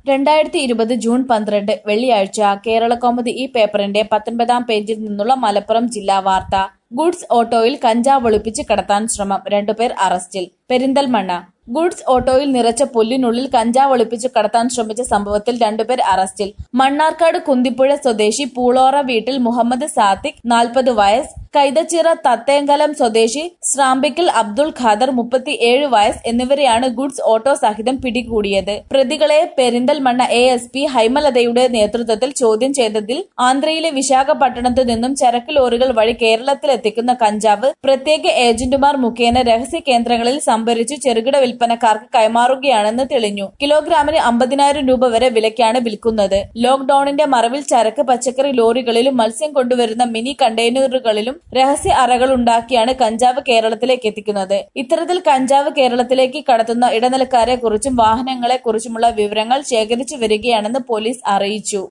രണ്ടായിരത്തി ഇരുപത് ജൂൺ പന്ത്രണ്ട് വെള്ളിയാഴ്ച കേരളകൗമുദി ഈ പേപ്പറിന്റെ പത്തൊൻപതാം പേജിൽ നിന്നുള്ള മലപ്പുറം ജില്ലാ വാർത്ത ഗുഡ്സ് ഓട്ടോയിൽ കഞ്ചാവ് ഒളിപ്പിച്ച് കടത്താൻ ശ്രമം രണ്ടുപേർ അറസ്റ്റിൽ പെരിന്തൽമണ്ണ ഗുഡ്സ് ഓട്ടോയിൽ നിറച്ച പുല്ലിനുള്ളിൽ കഞ്ചാവ് ഒളിപ്പിച്ച് കടത്താൻ ശ്രമിച്ച സംഭവത്തിൽ രണ്ടുപേർ അറസ്റ്റിൽ മണ്ണാർക്കാട് കുന്തിപ്പുഴ സ്വദേശി പൂളോറ വീട്ടിൽ മുഹമ്മദ് സാത്തിക് നാൽപ്പത് വയസ്സ് കൈതച്ചിറ തത്തേങ്കലം സ്വദേശി സ്രാമ്പിക്കൽ അബ്ദുൾ ഖാദർ മുപ്പത്തിയേഴ് വയസ്സ് എന്നിവരെയാണ് ഗുഡ്സ് ഓട്ടോ സഹിതം പിടികൂടിയത് പ്രതികളെ പെരിന്തൽമണ്ണ എ എസ് പി ഹൈമലതയുടെ നേതൃത്വത്തിൽ ചോദ്യം ചെയ്തതിൽ ആന്ധ്രയിലെ വിശാഖപട്ടണത്തു നിന്നും ചരക്ക് ലോറികൾ വഴി കേരളത്തിലെത്തിക്കുന്ന കഞ്ചാവ് പ്രത്യേക ഏജന്റുമാർ മുഖേന രഹസ്യ കേന്ദ്രങ്ങളിൽ സംഭരിച്ചു ചെറുകിട വിൽപ്പനക്കാർക്ക് കൈമാറുകയാണെന്ന് തെളിഞ്ഞു കിലോഗ്രാമിന് അമ്പതിനായിരം രൂപ വരെ വിലയ്ക്കാണ് വിൽക്കുന്നത് ലോക്ഡൌണിന്റെ മറവിൽ ചരക്ക് പച്ചക്കറി ലോറികളിലും മത്സ്യം കൊണ്ടുവരുന്ന മിനി കണ്ടെയ്നറുകളിലും രഹസ്യ അറകൾ ഉണ്ടാക്കിയാണ് കഞ്ചാവ് കേരളത്തിലേക്ക് എത്തിക്കുന്നത് ഇത്തരത്തിൽ കഞ്ചാവ് കേരളത്തിലേക്ക് കടത്തുന്ന ഇടനിലക്കാരെ കുറിച്ചും വാഹനങ്ങളെ കുറിച്ചുമുള്ള വിവരങ്ങൾ ശേഖരിച്ചു വരികയാണെന്ന് പോലീസ് അറിയിച്ചു